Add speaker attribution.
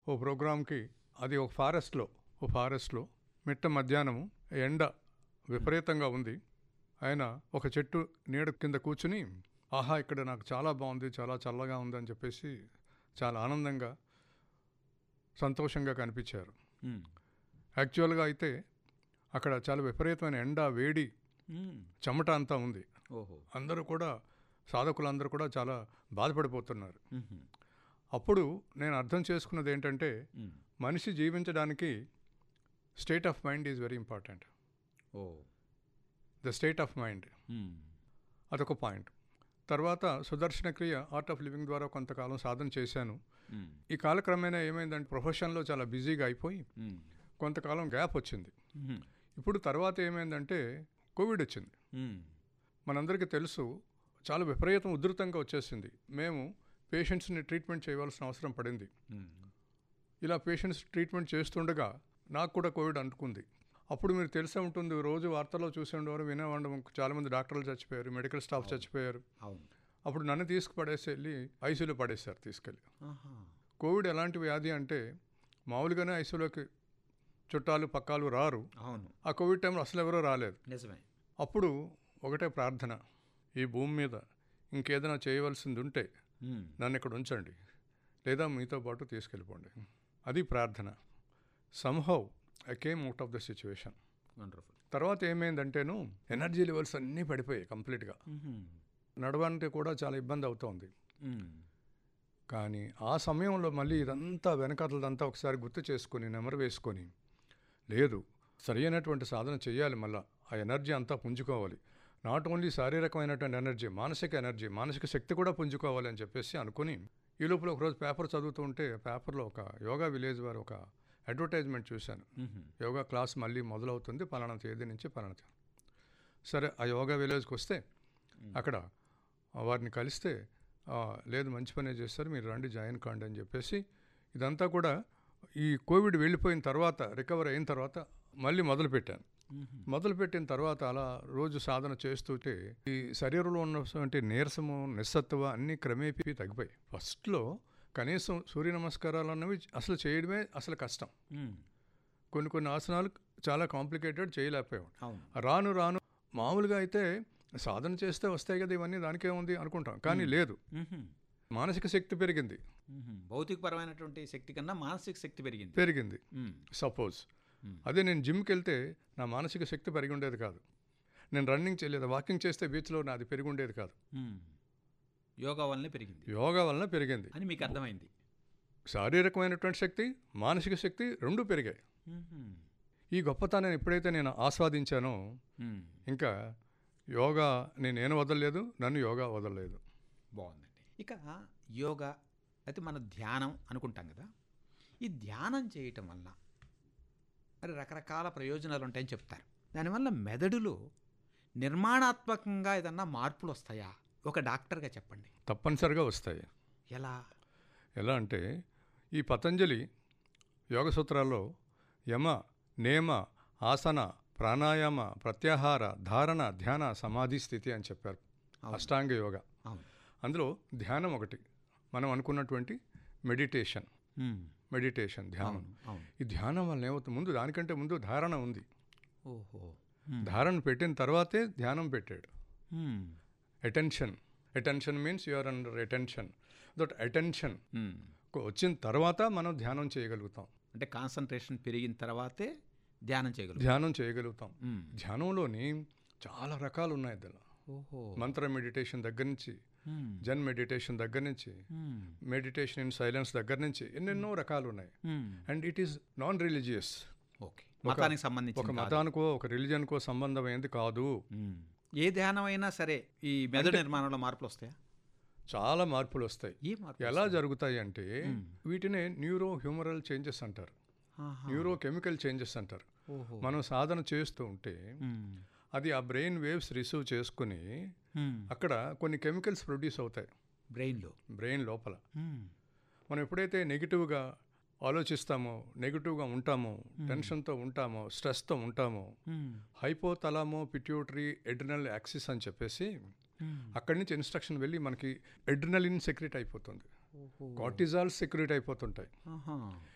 Speaker 1: ఓ ప్రోగ్రామ్కి అది ఒక ఫారెస్ట్లో ఓ ఫారెస్ట్లో మిట్ట మధ్యాహ్నము ఎండ విపరీతంగా ఉంది ఆయన ఒక చెట్టు నీడ కింద కూర్చుని ఆహా ఇక్కడ నాకు చాలా బాగుంది చాలా చల్లగా ఉంది అని చెప్పేసి చాలా ఆనందంగా సంతోషంగా కనిపించారు
Speaker 2: మ్మ్.
Speaker 1: యాక్చువల్గా అయితే అక్కడ చాలా విపరీతమైన ఎండ వేడి
Speaker 2: మ్మ్.
Speaker 1: చెమట అంతా ఉంది
Speaker 2: ఓహో
Speaker 1: అందరూ కూడా సాధకులందరూ కూడా చాలా బాధపడిపోతున్నారు
Speaker 2: మ్మ్.
Speaker 1: అప్పుడు నేను అర్థం చేసుకున్నది ఏంటంటే
Speaker 2: మ్మ్.
Speaker 1: మనిషి జీవించడానికి state of mind is very important
Speaker 2: oh
Speaker 1: the state of mind
Speaker 2: hmm.
Speaker 1: అదొక పాయింట్ తర్వాత సుదర్శన క్రియ ఆర్ట్ ఆఫ్ లివింగ్ ద్వారా కొంతకాలం సాధన చేశాను
Speaker 2: మ్మ్.
Speaker 1: ఈ కాలక్రమేణా ఏమైందంటే ప్రొఫెషన్లో చాలా బిజీగా అయిపోయి
Speaker 2: మ్మ్.
Speaker 1: కొంతకాలం గ్యాప్ వచ్చింది
Speaker 2: మ్మ్.
Speaker 1: ఇప్పుడు తర్వాత ఏమైందంటే కోవిడ్ వచ్చింది
Speaker 2: మ్మ్.
Speaker 1: మనందరికీ తెలుసు చాలా విపరీతం ఉధృతంగా వచ్చేసింది మేము పేషెంట్స్ని ట్రీట్మెంట్ చేయవలసిన అవసరం పడింది
Speaker 2: మ్మ్.
Speaker 1: ఇలా పేషెంట్స్ ట్రీట్మెంట్ చేస్తుండగా నాకు కూడా కోవిడ్ అంటుకుంది అప్పుడు మీరు తెలిసే ఉంటుంది రోజు వార్తల్లో చూసే ఉండేవారు వినేవాడు చాలామంది డాక్టర్లు చచ్చిపోయారు మెడికల్ స్టాఫ్ చచ్చిపోయారు
Speaker 2: అవును
Speaker 1: అప్పుడు నన్ను తీసుకుపడేసి వెళ్ళి ఐసీలో పడేశారు తీసుకెళ్ళి
Speaker 2: ఆహా.
Speaker 1: కోవిడ్ ఎలాంటి వ్యాధి అంటే మామూలుగానే ఐసీలోకి చుట్టాలు పక్కాలు రారు
Speaker 2: అవును
Speaker 1: ఆ కోవిడ్ టైంలో అసలు ఎవరూ రాలేదు
Speaker 2: నిజమే
Speaker 1: అప్పుడు ఒకటే ప్రార్థన ఈ భూమి మీద ఇంకేదైనా చేయవలసింది ఉంటే
Speaker 2: మ్మ్.
Speaker 1: నన్ను ఇక్కడ ఉంచండి లేదా మీతో పాటు తీసుకెళ్ళిపోండి అది ప్రార్థన somehow I came out of the situation
Speaker 2: wonderful
Speaker 1: తర్వాత ఏమైందంటేను ఎనర్జీ లెవెల్స్ అన్నీ పడిపోయాయి కంప్లీట్గా
Speaker 2: మ్మ్.
Speaker 1: నడవడానికి కూడా చాలా ఇబ్బంది అవుతోంది
Speaker 2: మ్మ్.
Speaker 1: కానీ ఆ సమయంలో మళ్ళీ ఇదంతా వెనకాతలదంతా ఒకసారి గుర్తు చేసుకొని నెమరు వేసుకొని లేదు సరైనటువంటి సాధన చేయాలి మళ్ళా ఆ ఎనర్జీ అంతా పుంజుకోవాలి నాట్ ఓన్లీ శారీరకమైనటువంటి ఎనర్జీ మానసిక ఎనర్జీ మానసిక శక్తి కూడా పుంజుకోవాలి అని చెప్పేసి అనుకుని ఈ లోపల ఒకరోజు పేపర్ చదువుతూ ఉంటే పేపర్లో ఒక యోగా విలేజ్ వారు ఒక అడ్వర్టైజ్మెంట్ చూశాను
Speaker 2: మ్మ్.
Speaker 1: యోగా క్లాస్ మళ్ళీ మొదలవుతుంది పలానా తేదీ నుంచి పలానా తేదీ సరే ఆ యోగా విలేజ్కి వస్తే అక్కడ వారిని కలిస్తే "ఆ, లేదు మంచి పనే చేస్తారు మీరు రండి జాయిన్ కాండి అని చెప్పేసి ఇదంతా కూడా ఈ కోవిడ్ వెళ్ళిపోయిన తర్వాత రికవర్ అయిన తర్వాత మళ్ళీ మొదలుపెట్టాను
Speaker 2: మ్మ్.
Speaker 1: మొదలుపెట్టిన తర్వాత అలా రోజు సాధన చేస్తుంటే ఈ శరీరంలో ఉన్నటువంటి నీరసము నిస్సత్వ అన్నీ క్రమేపీ తగ్గిపోయి ఫస్ట్లో కనీసం సూర్య నమస్కారాలు అన్నవి అసలు చేయడమే అసలు కష్టం
Speaker 2: మ్మ్.
Speaker 1: కొన్ని కొన్ని ఆసనాలు చాలా కాంప్లికేటెడ్ చేయలేకపోయాం
Speaker 2: అవును
Speaker 1: రాను రాను మామూలుగా అయితే సాధన చేస్తే వస్తాయి కదా ఇవన్నీ దానికే ఉంది అనుకుంటాం కానీ లేదు
Speaker 2: మ్మ్.
Speaker 1: మానసిక శక్తి పెరిగింది
Speaker 2: మ్మ్. భౌతికపరమైనటువంటి శక్తి కన్నా మానసిక శక్తి పెరిగింది
Speaker 1: పెరిగింది
Speaker 2: మ్మ్.
Speaker 1: Suppose
Speaker 2: Hmm.
Speaker 1: అదే నేను జిమ్కి వెళ్తే నా మానసిక శక్తి పెరిగి ఉండేది కాదు నేను రన్నింగ్ చేయలేదు వాకింగ్ చేస్తే బీచ్లో నాది పెరిగి ఉండేది కాదు
Speaker 2: మ్మ్. యోగా వల్లనే పెరిగింది
Speaker 1: యోగా వలన పెరిగింది
Speaker 2: అని మీకు అర్థమైంది
Speaker 1: శారీరకమైనటువంటి శక్తి మానసిక శక్తి రెండూ పెరిగాయి
Speaker 2: మ్మ్.
Speaker 1: ఈ గొప్పతనాన్ని ఎప్పుడైతే నేను ఆస్వాదించానో
Speaker 2: మ్మ్.
Speaker 1: ఇంకా యోగా నేనేం వదలలేదు నన్ను యోగా వదలలేదు
Speaker 2: బాగుందండి ఇక యోగా అయితే మన ధ్యానం అనుకుంటాం కదా ఈ ధ్యానం చేయటం వల్ల మరి రకరకాల ప్రయోజనాలు ఉంటాయని చెప్తారు దానివల్ల మెదడులో నిర్మాణాత్మకంగా ఏదన్నా మార్పులు వస్తాయా ఒక డాక్టర్గా చెప్పండి
Speaker 1: తప్పనిసరిగా వస్తాయి
Speaker 2: ఎలా
Speaker 1: ఎలా అంటే ఈ పతంజలి యోగ సూత్రాల్లో యమ నేమ ఆసన ప్రాణాయామ ప్రత్యాహార ధారణ ధ్యాన సమాధి స్థితి అని చెప్పారు
Speaker 2: అవును.
Speaker 1: అష్టాంగ యోగ
Speaker 2: అవును
Speaker 1: అందులో ధ్యానం ఒకటి మనం అనుకున్నటువంటి మెడిటేషన్
Speaker 2: మ్మ్.
Speaker 1: మెడిటేషన్ ధ్యానం
Speaker 2: అవును అవును
Speaker 1: ఈ ధ్యానం వల్ల ఏమవుతుంది ముందు దానికంటే ముందు ధారణ ఉంది
Speaker 2: ఓహో
Speaker 1: ధారణ పెట్టిన తర్వాతే ధ్యానం పెట్టాడు
Speaker 2: hmm.
Speaker 1: Attention attention means you are under attention that attention
Speaker 2: hmm.
Speaker 1: వచ్చిన తర్వాత మనం ధ్యానం చేయగలుగుతాం
Speaker 2: అంటే కాన్సన్ట్రేషన్ పెరిగిన తర్వాతే ధ్యానం చేయగలుగుతాం
Speaker 1: ధ్యానం చేయగలుగుతాం
Speaker 2: మ్మ్.
Speaker 1: ధ్యానంలోని చాలా రకాలు ఉన్నాయి ఇందులో
Speaker 2: ఓహో
Speaker 1: మంత్ర మెడిటేషన్ దగ్గర నుంచి
Speaker 2: మ్మ్.
Speaker 1: జన్ మెడిటేషన్ దగ్గర నుంచి
Speaker 2: మ్మ్.
Speaker 1: మెడిటేషన్ ఇన్ సైలెన్స్ దగ్గర నుంచి ఎన్నెన్నో రకాలు ఉన్నాయి
Speaker 2: hmm.
Speaker 1: And it is non religious
Speaker 2: okay మతానికి సంబంధించి
Speaker 1: ఒక మతానికో ఒక రిలీజన్కో సంబంధం ఏంది కాదు
Speaker 2: ఏ ధ్యానం అయినా సరే ఈ మెదడు నిర్మాణంలో మార్పులు వస్తాయా
Speaker 1: చాలా మార్పులు వస్తాయి
Speaker 2: ఏ మార్పు
Speaker 1: ఎలా జరుగుతాయి అంటే వీటినే న్యూరో హ్యూమరల్ చేంజెస్ అంటారు
Speaker 2: ఆహా.
Speaker 1: న్యూరో కెమికల్ చేంజెస్ అంటారు
Speaker 2: ఓహో
Speaker 1: మనం సాధన చేస్తూ ఉంటే
Speaker 2: మ్మ్.
Speaker 1: అది ఆ బ్రెయిన్ వేవ్స్ రిసీవ్ చేసుకుని
Speaker 2: మ్మ్.
Speaker 1: అక్కడ కొన్ని కెమికల్స్ ప్రొడ్యూస్ అవుతాయి
Speaker 2: బ్రెయిన్లో
Speaker 1: బ్రెయిన్ లోపల
Speaker 2: మ్మ్.
Speaker 1: మనం ఎప్పుడైతే నెగిటివ్గా ఆలోచిస్తామో నెగిటివ్గా ఉంటామో టెన్షన్తో ఉంటామో స్ట్రెస్తో ఉంటామో
Speaker 2: hmm.
Speaker 1: Hypothalamo pituitary adrenal axis అని చెప్పేసి
Speaker 2: మ్మ్.
Speaker 1: అక్కడి నుంచి ఇన్స్ట్రక్షన్ వెళ్ళి మనకి ఎడ్రినలిన్ సెక్రెట్ అయిపోతుంది
Speaker 2: ఓహో
Speaker 1: కార్టిజాల్ సెక్రెట్ అయిపోతుంటాయి
Speaker 2: ఆహా.